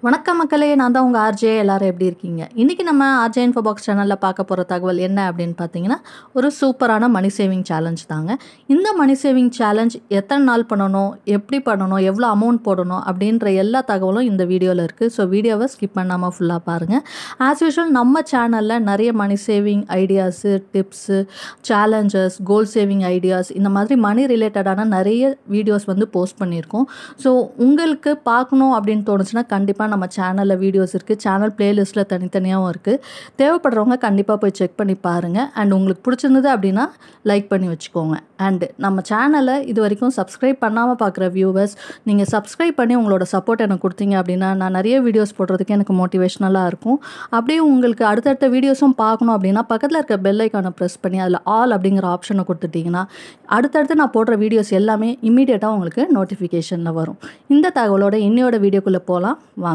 வணக்கம் மக்களே நான் தான் உங்கள் ஆர்ஜே எல்லாரும் எப்படி இருக்கீங்க இன்றைக்கி நம்ம ஆர்ஜே இன்ஃபோ பாக்ஸ் சேனலில் பார்க்க போகிற தகவல் என்ன அப்படின்னு பார்த்தீங்கன்னா ஒரு சூப்பரான மணி சேவிங் சேலஞ்ச் தாங்க இந்த மணி சேவிங் சேலஞ்ச் எத்தனை நாள் பண்ணணும் எப்படி பண்ணணும் எவ்வளோ அமௌண்ட் போடணும் அப்படின்ற எல்லா தகவலும் இந்த வீடியோவில் இருக்குது ஸோ வீடியோவை ஸ்கிப் பண்ணாமல் ஃபுல்லாக பாருங்கள் ஆஸ் யூஷுவல் நம்ம சேனலில் நிறைய money saving ideas tips challenges goal saving ideas இந்த மாதிரி மணி ரிலேட்டடான நிறைய வீடியோஸ் வந்து போஸ்ட் பண்ணியிருக்கோம் ஸோ உங்களுக்கு பார்க்கணும் அப்படின்னு தோணுச்சுன்னா கண்டிப்பாக நம்ம சேனலில் வீடியோஸ் இருக்குது சேனல் பிளேலிஸ்ட்டில் தனித்தனியாகவும் இருக்குது தேவைப்படுறவங்க கண்டிப்பாக போய் செக் பண்ணி பாருங்கள் அண்ட் உங்களுக்கு பிடிச்சிருந்தது அப்படின்னா லைக் பண்ணி வச்சுக்கோங்க அண்டு நம்ம சேனலை இது வரைக்கும் சப்ஸ்கிரைப் பண்ணாமல் பார்க்குற வியூவர்ஸ் நீங்கள் சப்ஸ்கிரைப் பண்ணி உங்களோட சப்போர்ட் எனக்கு கொடுத்தீங்க அப்படின்னா நான் நிறைய வீடியோஸ் போடுறதுக்கு எனக்கு மோட்டிவேஷ்னலாக இருக்கும் அப்படியே உங்களுக்கு அடுத்தடுத்த வீடியோஸும் பார்க்கணும் அப்படின்னா பக்கத்தில் இருக்க பெல் ஐக்கானை ப்ரெஸ் பண்ணி அதில் ஆல் அப்படிங்கிற ஆப்ஷனை கொடுத்துட்டிங்கன்னா அடுத்தடுத்து நான் போடுற வீடியோஸ் எல்லாமே இம்மீடியட்டாக உங்களுக்கு நோட்டிஃபிகேஷனில் வரும் இந்த தகவலோட இன்னையோட வீடியோக்குள்ளே போகலாம் வாங்க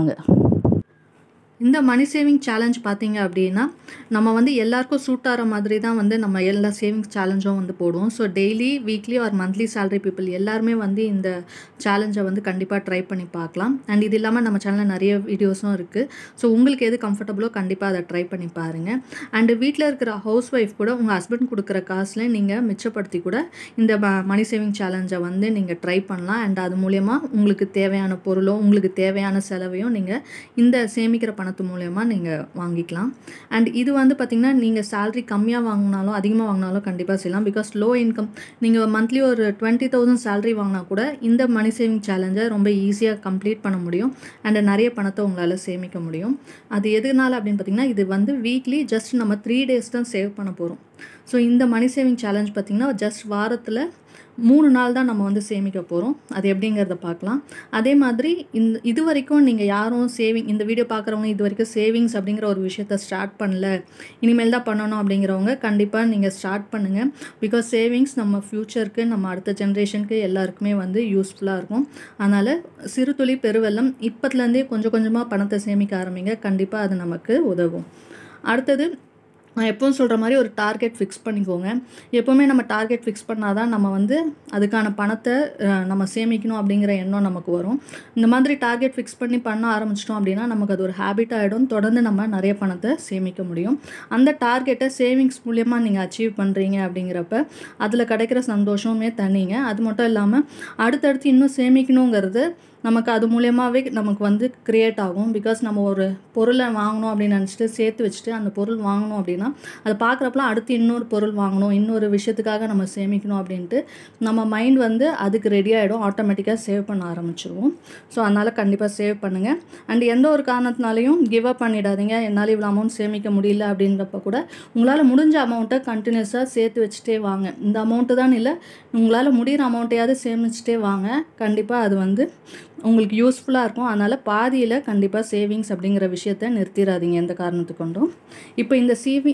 இந்த மணி சேவிங் சேலஞ்ச் பார்த்தீங்க அப்படின்னா நம்ம வந்து எல்லாருக்கும் சூட் ஆகிற மாதிரி தான் வந்து நம்ம எல்லா சேவிங்ஸ் சேலஞ்சும் வந்து போடுவோம் so daily weekly or monthly salary people எல்லாருமே வந்து இந்த சேலஞ்சை வந்து கண்டிப்பாக ட்ரை பண்ணி பார்க்கலாம் அண்ட் இது இல்லாமல் நம்ம சேனலில் நிறைய வீடியோஸும் இருக்குது ஸோ உங்களுக்கு எது கம்ஃபர்டபுளோ கண்டிப்பாக அதை ட்ரை பண்ணி பாருங்கள் அண்டு வீட்டில் இருக்கிற ஹவுஸ் ஒய்ஃப் கூட உங்கள் ஹஸ்பண்ட் கொடுக்குற காசில் நீங்கள் மிச்சப்படுத்தி கூட இந்த மணி சேவிங் சேலஞ்சை வந்து நீங்கள் ட்ரை பண்ணலாம் அண்ட் அது மூலயமா உங்களுக்கு தேவையான பொருளோ உங்களுக்கு தேவையான செலவையும் நீங்கள் இந்த சேமிக்கிற பணத்து மூலயமா நீங்கள் வாங்கிக்கலாம் அண்ட் இது வந்து பார்த்திங்கன்னா நீங்கள் சேலரி கம்மியாக வாங்கினாலும் அதிகமாக வாங்கினாலும் கண்டிப்பாக செய்யலாம் பிகாஸ் லோ இன்கம் நீங்கள் மந்த்லி ஒரு டுவெண்ட்டி தௌசண்ட் சேலரி வாங்கினா கூட இந்த மணி சேவிங் சேலஞ்சை ரொம்ப ஈஸியாக கம்ப்ளீட் பண்ண முடியும் அண்ட் நிறைய பணத்தை உங்களால் சேமிக்க முடியும் அது எதுனால அப்படின்னு பார்த்தீங்கன்னா இது வந்து வீக்லி ஜஸ்ட் நம்ம த்ரீ டேஸ் தான் சேவ் பண்ண போகிறோம் ஸோ இந்த மணி சேவிங் சேலஞ்ச் பார்த்திங்கன்னா ஜஸ்ட் வாரத்தில் மூணு நாள் தான் நம்ம வந்து சேமிக்க போகிறோம் அது எப்படிங்கிறத பார்க்கலாம் அதே மாதிரி இந்த இது வரைக்கும் நீங்கள் யாரும் சேவிங் இந்த வீடியோ பார்க்குறவங்க இது வரைக்கும் சேவிங்ஸ் அப்படிங்கிற ஒரு விஷயத்த ஸ்டார்ட் பண்ணல இனிமேல் தான் பண்ணணும் அப்படிங்கிறவங்க கண்டிப்பாக நீங்கள் ஸ்டார்ட் பண்ணுங்கள் பிகாஸ் சேவிங்ஸ் நம்ம ஃப்யூச்சருக்கு நம்ம அடுத்த ஜென்ரேஷனுக்கு எல்லாருக்குமே வந்து யூஸ்ஃபுல்லாக இருக்கும் அதனால் சிறு துளி பெருவெல்லம் இப்போத்துலேருந்தே கொஞ்சம் கொஞ்சமாக பணத்தை சேமிக்க ஆரம்பிங்க கண்டிப்பாக அது நமக்கு உதவும் அடுத்தது நான் எப்பவும் சொல்கிற மாதிரி ஒரு டார்கெட் ஃபிக்ஸ் பண்ணிக்கோங்க எப்போவுமே நம்ம டார்கெட் ஃபிக்ஸ் பண்ணால் தான் நம்ம வந்து அதுக்கான பணத்தை நம்ம சேமிக்கணும் அப்படிங்கிற எண்ணம் நமக்கு வரும் இந்த மாதிரி டார்கெட் ஃபிக்ஸ் பண்ணி பண்ண ஆரம்பிச்சிட்டோம் அப்படின்னா நமக்கு அது ஒரு ஹேபிட் ஆகிடும் தொடர்ந்து நம்ம நிறைய பணத்தை சேமிக்க முடியும் அந்த டார்கெட்டை சேவிங்ஸ் மூலியமாக நீங்கள் அச்சீவ் பண்ணுறீங்க அப்படிங்கிறப்ப அதில் கிடைக்கிற சந்தோஷமே தனிங்க அது மட்டும் இல்லாமல் அடுத்தடுத்து இன்னும் சேமிக்கணுங்கிறது நமக்கு அது மூலியமாகவே நமக்கு வந்து க்ரியேட் ஆகும் பிகாஸ் நம்ம ஒரு பொருளை வாங்கணும் அப்படின்னு நினச்சிட்டு சேர்த்து வச்சுட்டு அந்த பொருள் வாங்கணும் அப்படின்னா அதை பார்க்குறப்பலாம் அடுத்து இன்னொரு பொருள் வாங்கணும் இன்னொரு விஷயத்துக்காக நம்ம சேமிக்கணும் அப்படின்ட்டு நம்ம மைண்ட் வந்து அதுக்கு ரெடி ஆகிடும் ஆட்டோமேட்டிக்காக சேவ் பண்ண ஆரம்பிச்சிருவோம் ஸோ அதனால் கண்டிப்பாக சேவ் பண்ணுங்கள் அண்ட் எந்த ஒரு காரணத்தினாலையும் கிவ் அப் பண்ணிடாதீங்க என்னால் இவ்வளோ அமௌண்ட் சேமிக்க முடியல அப்படின்றப்ப கூட உங்களால் முடிஞ்ச அமௌண்ட்டை கண்டினியூஸாக சேர்த்து வச்சுட்டே வாங்க இந்த அமௌண்ட்டு தான் இல்லை உங்களால் முடிகிற அமௌண்ட்டையாவது சேமிச்சுட்டே வாங்க கண்டிப்பாக அது வந்து உங்களுக்கு யூஸ்ஃபுல்லாக இருக்கும் அதனால் பாதியில் கண்டிப்பாக சேவிங்ஸ் அப்படிங்கிற விஷயத்த நிறுத்திடாதீங்க எந்த காரணத்து கொண்டும் இப்போ இந்த சேவிங்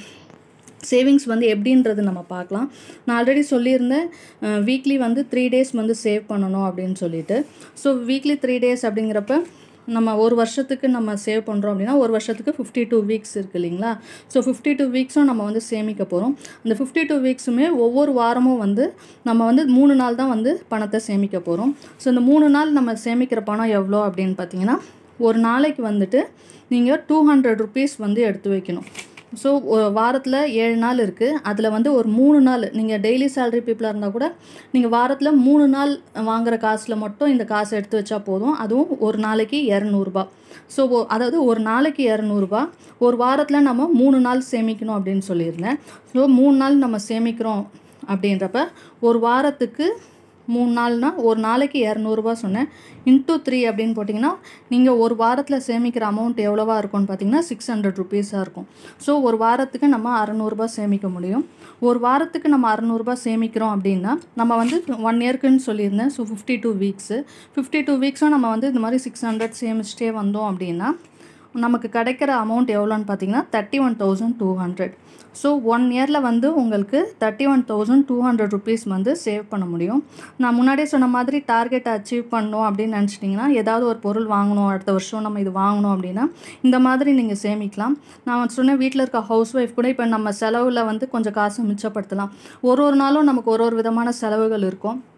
சேவிங்ஸ் வந்து எப்படின்றது நம்ம பார்க்கலாம் நான் ஆல்ரெடி சொல்லியிருந்தேன் வீக்லி வந்து த்ரீ டேஸ் வந்து சேவ் பண்ணணும் அப்படின்னு சொல்லிட்டு ஸோ வீக்லி த்ரீ டேஸ் அப்படிங்கிறப்ப நம்ம ஒரு வருஷத்துக்கு நம்ம சேவ் பண்ணுறோம் அப்படின்னா ஒரு வருஷத்துக்கு ஃபிஃப்டி டூ வீக்ஸ் இருக்குது இல்லைங்களா ஸோ ஃபிஃப்டி டூ வீக்ஸும் நம்ம வந்து சேமிக்க போகிறோம் அந்த ஃபிஃப்டி டூ வீக்ஸுமே ஒவ்வொரு வாரமும் வந்து நம்ம வந்து மூணு நாள் தான் வந்து பணத்தை சேமிக்க போகிறோம் ஸோ இந்த மூணு நாள் நம்ம சேமிக்கிற பணம் எவ்வளோ அப்படின்னு பார்த்தீங்கன்னா ஒரு நாளைக்கு வந்துட்டு நீங்கள் டூ ஹண்ட்ரட் ருபீஸ் வந்து எடுத்து வைக்கணும் ஸோ வாரத்தில் ஏழு நாள் இருக்குது அதில் வந்து ஒரு மூணு நாள் நீங்கள் டெய்லி சேலரி பீப்புளாக இருந்தால் கூட நீங்கள் வாரத்தில் மூணு நாள் வாங்குகிற காசில் மட்டும் இந்த காசை எடுத்து வச்சா போதும் அதுவும் ஒரு நாளைக்கு இரநூறுபா ஸோ அதாவது ஒரு நாளைக்கு இரநூறுபா ஒரு வாரத்தில் நம்ம மூணு நாள் சேமிக்கணும் அப்படின்னு சொல்லியிருந்தேன் ஸோ மூணு நாள் நம்ம சேமிக்கிறோம் அப்படின்றப்ப ஒரு வாரத்துக்கு மூணு நாள்னால் ஒரு நாளைக்கு இரநூறுபா சொன்னேன் இன்ட்டு த்ரீ அப்படின்னு போட்டிங்கன்னா நீங்கள் ஒரு வாரத்தில் சேமிக்கிற அமௌண்ட் எவ்வளோவா இருக்கும்னு பார்த்தீங்கன்னா சிக்ஸ் ஹண்ட்ரட் ருபீஸாக இருக்கும் ஸோ ஒரு வாரத்துக்கு நம்ம அறநூறுபா சேமிக்க முடியும் ஒரு வாரத்துக்கு நம்ம அறநூறுபா சேமிக்கிறோம் அப்படின்னா நம்ம வந்து ஒன் இயர்க்குன்னு சொல்லியிருந்தேன் so fifty two weeks fifty two வீக்ஸும் நம்ம வந்து இந்த மாதிரி சிக்ஸ் ஹண்ட்ரட் சேமிச்சிட்டே வந்தோம் அப்படின்னா நமக்கு கிடைக்கிற அமௌண்ட் எவ்வளோன்னு பார்த்தீங்கன்னா thirty one thousand two hundred so one இயரில் வந்து உங்களுக்கு thirty one thousand two hundred rupees வந்து சேவ் பண்ண முடியும் நான் முன்னாடியே சொன்ன மாதிரி டார்கெட்டை அச்சீவ் பண்ணணும் அப்படின்னு நினச்சிட்டிங்கன்னா ஏதாவது ஒரு பொருள் வாங்கணும் அடுத்த வருஷம் நம்ம இது வாங்கணும் அப்படின்னா இந்த மாதிரி நீங்கள் சேமிக்கலாம் நான் சொன்னேன் வீட்டில் இருக்க ஹவுஸ் ஒய்ஃப் கூட இப்போ நம்ம செலவில் வந்து கொஞ்சம் காசு மிச்சப்படுத்தலாம் ஒரு ஒரு நாளும் நமக்கு ஒரு ஒரு விதமான செலவுகள் இருக்கும்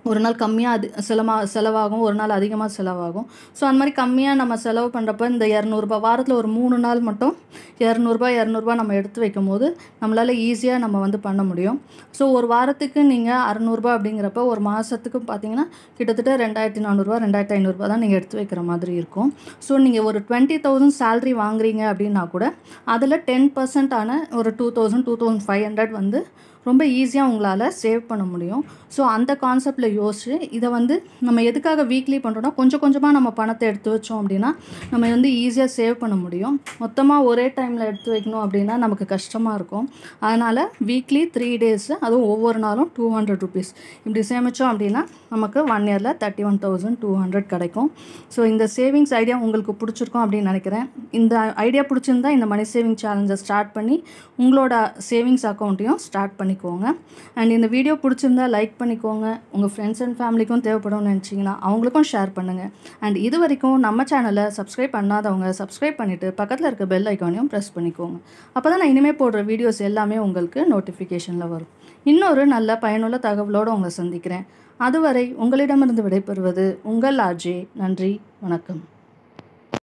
ஒரு நாள் கம்மியாக அது செலமா செலவாகும் ஒரு நாள் அதிகமாக செலவாகும் ஸோ அந்த மாதிரி கம்மியாக நம்ம செலவு பண்ணுறப்ப இந்த இரநூறுபா வாரத்தில் ஒரு மூணு நாள் மட்டும் இரநூறுபா இரநூறுபா நம்ம எடுத்து வைக்கும் போது நம்மளால் ஈஸியாக நம்ம வந்து பண்ண முடியும் ஸோ ஒரு வாரத்துக்கு நீங்கள் அறநூறுபா அப்படிங்கிறப்ப ஒரு மாதத்துக்கு பார்த்தீங்கன்னா கிட்டத்தட்ட ரெண்டாயிரத்தி நானூறுரூவா ரெண்டாயிரத்தி ஐநூறுரூவா தான் நீங்கள் எடுத்து வைக்கிற மாதிரி இருக்கும் ஸோ நீங்கள் ஒரு டுவெண்ட்டி தௌசண்ட் சேல்ரி வாங்குறீங்க அப்படின்னா கூட அதில் டென் பர்சன்டான ஒரு two thousand two thousand five hundred வந்து ரொம்ப ஈஸியாக உங்களால் சேவ் பண்ண முடியும் ஸோ அந்த கான்செப்டில் யோசிச்சு இதை வந்து நம்ம எதுக்காக வீக்லி பண்ணுறோன்னா கொஞ்சம் கொஞ்சமாக நம்ம பணத்தை எடுத்து வச்சோம் அப்படின்னா நம்ம வந்து ஈஸியாக சேவ் பண்ண முடியும் மொத்தமாக ஒரே டைமில் எடுத்து வைக்கணும் அப்படின்னா நமக்கு கஷ்டமாக இருக்கும் அதனால் வீக்லி த்ரீ டேஸ் அதுவும் ஒவ்வொரு நாளும் டூ ஹண்ட்ரட் ருபீஸ் இப்படி சேமித்தோம் அப்படின்னா நமக்கு ஒன் இயரில் thirty one thousand two hundred கிடைக்கும் ஸோ இந்த சேவிங்ஸ் ஐடியா உங்களுக்கு பிடிச்சிருக்கும் அப்படின்னு நினைக்கிறேன் இந்த ஐடியா பிடிச்சிருந்தா இந்த மணி சேவிங் சேலஞ்சை ஸ்டார்ட் பண்ணி உங்களோட சேவிங்ஸ் அக்கௌண்ட்டையும் ஸ்டார்ட் பண்ணிக்கோங்க அண்ட் இந்த வீடியோ பிடிச்சிருந்தா லைக் பண்ணிக்கோங்க உங்கள் ஃப்ரெண்ட்ஸ் அண்ட் ஃபேமிலிக்கும் தேவைப்படும்னு நினச்சிங்கன்னா அவங்களுக்கும் ஷேர் பண்ணுங்கள் அண்ட் இது வரைக்கும் நம்ம சேனலை சப்ஸ்கிரைப் பண்ணாதவங்க சப்ஸ்கிரைப் பண்ணிவிட்டு பக்கத்தில் இருக்க பெல் ஐக்கானையும் ப்ரெஸ் பண்ணிக்கோங்க அப்போ தான் நான் இனிமேல் போடுற வீடியோஸ் எல்லாமே உங்களுக்கு நோட்டிஃபிகேஷனில் வரும் இன்னொரு நல்ல பயனுள்ள தகவலோடு உங்களை சந்திக்கிறேன் அதுவரை உங்களிடமிருந்து விடைபெறுவது உங்கள் ஆர்ஜே நன்றி வணக்கம்